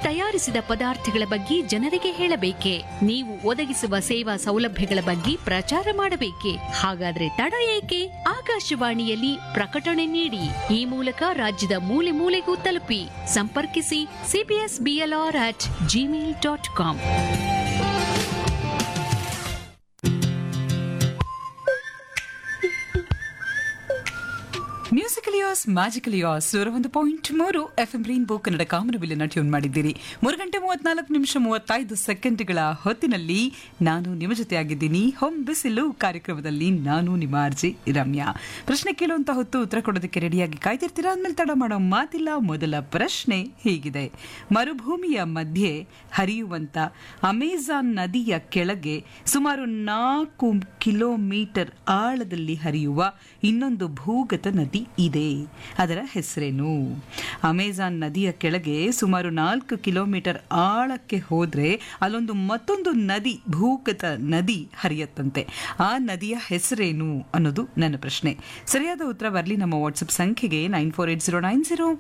ತಯಾರಿಸಿದ ಪದಾರ್ಥಗಳ ಬಗ್ಗೆ ಜನರಿಗೆ ಹೇಳಬೇಕೆ ನೀವು ಒದಗಿಸುವ ಸೇವಾ ಸೌಲಭ್ಯಗಳ ಬಗ್ಗೆ ಪ್ರಚಾರ ಮಾಡಬೇಕೆ ಹಾಗಾದ್ರೆ ತಡ ಏಕೆ ಆಕಾಶವಾಣಿಯಲ್ಲಿ ಪ್ರಕಟಣೆ ನೀಡಿ ಈ ಮೂಲಕ ರಾಜ್ಯದ ಮೂಲೆ ಮೂಲೆಗೂ ತಲುಪಿ ಸಂಪರ್ಕಿಸಿ CBS BLR at Gmail dot com musical as magical as ನೂರ ಒಂದು ಪಾಯಿಂಟ್ ಮೂರು ಎಫ್ ಎಂ ರೈನ್ಬೋ ಕನ್ನಡ ಕಾಮನಬಿಲ್ಲನ್ನ ಟ್ಯೂನ್ ಮಾಡಿದ್ದೀರಿ ಮೂರು ಗಂಟೆ ಮೂವತ್ನಾಲ್ಕು ನಿಮಿಷ ಮೂವತ್ತೈದು ಸೆಕೆಂಡ್ಗಳ ಹೊತ್ತಿನಲ್ಲಿ ನಾನು ನಿಮ್ಮ ಜೊತೆ ಆಗಿದ್ದೀನಿ ಹೊಂ ಬಿಸಿಲು ಕಾರ್ಯಕ್ರಮದಲ್ಲಿ ನಾನು ನಿಮ್ಮ ಅರ್ಜಿ ರಮ್ಯಾ ಪ್ರಶ್ನೆ ಕೇಳುವಂತ ಹೊತ್ತು ಉತ್ತರ ಕೊಡೋದಕ್ಕೆ ರೆಡಿಯಾಗಿ ಕಾಯ್ತಿರ್ತೀರಾ ಅಂದ್ಮೇಲೆ ತಡ ಮಾಡೋ ಮಾತಿಲ್ಲ ಮೊದಲ ಪ್ರಶ್ನೆ ಹೀಗಿದೆ ಮರುಭೂಮಿಯ ಮಧ್ಯೆ ಹರಿಯುವಂತ ಅಮೆಜಾನ್ ನದಿಯ ಕೆಳಗೆ ಸುಮಾರು ನಾಲ್ಕು ಕಿಲೋಮೀಟರ್ ಆಳದಲ್ಲಿ ಹರಿಯುವ ಇನ್ನೊಂದು ಭೂಗತ ನದಿ ಇದೆ ಅದರ ಹೆಸರೇನು ಅಮೆಜಾನ್ ನದಿಯ ಕೆಳಗೆ ಸುಮಾರು ನಾಲ್ಕು ಕಿಲೋಮೀಟರ್ ಆಳಕ್ಕೆ ಹೋದ್ರೆ ಅಲ್ಲೊಂದು ಮತ್ತೊಂದು ನದಿ ಭೂಗತ ನದಿ ಹರಿಯತ್ತಂತೆ ಆ ನದಿಯ ಹೆಸರೇನು ಅನ್ನೋದು ನನ್ನ ಪ್ರಶ್ನೆ ಸರಿಯಾದ ಉತ್ತರ ಬರಲಿ ನಮ್ಮ ವಾಟ್ಸಪ್ ಸಂಖ್ಯೆಗೆ nine four eight zero nine zero